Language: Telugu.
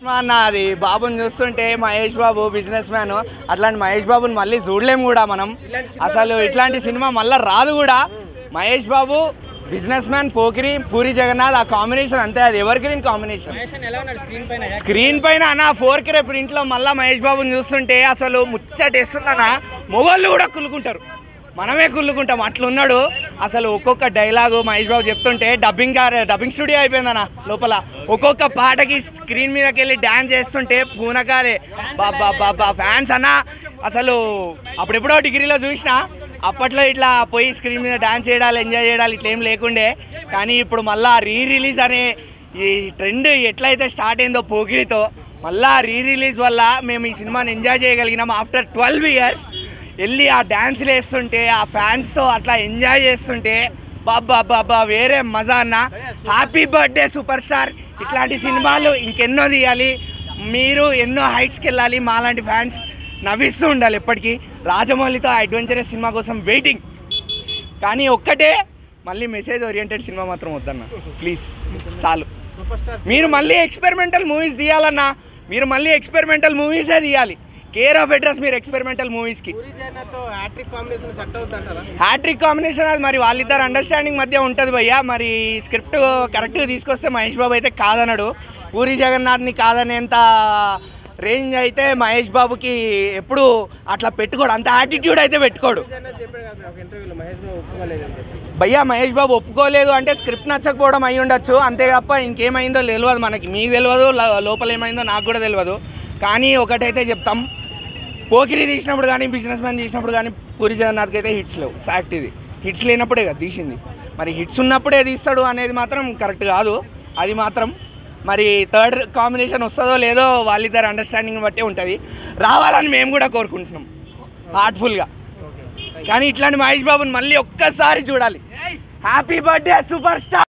అన్న అది బాబుని చూస్తుంటే మహేష్ బాబు బిజినెస్ మ్యాన్ అట్లాంటి మహేష్ బాబుని మళ్ళీ చూడలేము కూడా మనం అసలు ఇట్లాంటి సినిమా మళ్ళీ రాదు కూడా మహేష్ బాబు బిజినెస్ మ్యాన్ పోకిరి పూరి జగన్నాథ్ ఆ కాంబినేషన్ అంతే అది ఎవర్ గ్రీన్ కాంబినేషన్ ఎలా ఉన్నాడు స్క్రీన్ పైన స్క్రీన్ పైన అన్న ఫోర్ కే ప్రింట్లో మళ్ళీ మహేష్ బాబుని చూస్తుంటే అసలు ముచ్చటేస్తుందన్న మొగోళ్ళు కూడా కుళ్ళుకుంటారు మనమే కుళ్ళుకుంటాం అట్లున్నాడు అసలు ఒక్కొక్క డైలాగు మహేష్ బాబు చెప్తుంటే డబ్బింగ్ డబ్బింగ్ స్టూడియో అయిపోయిందన్న లోపల ఒక్కొక్క పాటకి స్క్రీన్ మీదకి వెళ్ళి డ్యాన్స్ చేస్తుంటే పూనకాలే బాబా బాబా ఫ్యాన్స్ అన్న అసలు అప్పుడెప్పుడో డిగ్రీలో చూసిన అప్పట్లో ఇట్లా పోయి స్క్రీన్ మీద డ్యాన్స్ చేయడాలు ఎంజాయ్ చేయడాలు ఇట్లా ఏం లేకుండే కానీ ఇప్పుడు మళ్ళా రీ రిలీజ్ అనే ఈ ట్రెండ్ ఎట్లయితే స్టార్ట్ అయిందో పోకిరితో మళ్ళా రీ రిలీజ్ వల్ల మేము ఈ సినిమాని ఎంజాయ్ చేయగలిగినాం ఆఫ్టర్ ట్వెల్వ్ ఇయర్స్ వెళ్ళి ఆ డ్యాన్స్లు వేస్తుంటే ఆ ఫ్యాన్స్తో అట్లా ఎంజాయ్ చేస్తుంటే బాబా బాబా వేరే మజా అన్న హ్యాపీ బర్త్డే సూపర్ స్టార్ ఇట్లాంటి సినిమాలు ఇంకెన్నో తీయాలి మీరు ఎన్నో హైట్స్కి వెళ్ళాలి మాలాంటి ఫ్యాన్స్ నవ్విస్తూ ఉండాలి ఎప్పటికీ రాజమౌళితో ఆ అడ్వెంచరస్ సినిమా కోసం వెయిటింగ్ కానీ ఒక్కటే మళ్ళీ మెసేజ్ ఓరియంటెడ్ సినిమా మాత్రం వద్దన్న ప్లీజ్ చాలు సూపర్ స్టార్ మీరు మళ్ళీ ఎక్స్పెరిమెంటల్ మూవీస్ తీయాలన్నా మీరు మళ్ళీ ఎక్స్పెరిమెంటల్ మూవీసే తీయాలి కేర్ ఆఫ్ అడ్రస్ మీరు ఎక్స్పెరిమెంటల్ మూవీస్కి పూరి జగన్నాథ్తో హ్యాట్రిక్ కాంబినేషన్ సెట్ అవుతుంది అంటారా హ్యాట్రిక్ కాంబినేషన్ అది మరి వాళ్ళిద్దరు అండర్స్టాండింగ్ మధ్య ఉంటుంది భయ్య మరి స్క్రిప్ట్ కరెక్ట్గా తీసుకొస్తే మహేష్ బాబు అయితే కాదనడు పూరి జగన్నాథ్ని కాదనేంత రేంజ్ అయితే మహేష్ బాబుకి ఎప్పుడు అట్లా పెట్టుకోడు అంత యాటిట్యూడ్ అయితే పెట్టుకోడు పూరి జగన్నాథ్ చెప్పాడు కదా ఒక ఇంటర్వ్యూలో మహేష్ బాబు ఒప్పుకోలేదు అని చెప్పి భయ్యా మహేష్ బాబు ఒప్పుకోలేదు అంటే స్క్రిప్ట్ నచ్చకపోవడం అయి ఉండొచ్చు అంతే తప్ప ఇంకేమైందో తెలియదు మనకి మీకు తెలియదు లో- లోపల ఏమైందో నాకు కూడా తెలియదు కానీ ఒకటైతే చెప్తాం పోకిరి తీసినప్పుడు కానీ బిజినెస్ మ్యాన్ తీసినప్పుడు కానీ పూరి జగన్నాథ్కి అయితే హిట్స్ లేవు ఫ్యాక్ట్ ఇది హిట్స్ లేనప్పుడే కదా తీసింది మరి హిట్స్ ఉన్నప్పుడే తీస్తాడు అనేది మాత్రం కరెక్ట్ కాదు అది మాత్రం మరి థర్డ్ కాంబినేషన్ వస్తుందో లేదో వాళ్ళిద్దరు అండర్స్టాండింగ్ బట్టే ఉంటుంది రావాలని మేము కూడా కోరుకుంటున్నాం హార్ట్ఫుల్గా కానీ ఇట్లాంటి మహేష్ బాబుని మళ్ళీ ఒక్కసారి చూడాలి హ్యాపీ బర్త్డే సూపర్ స్టార్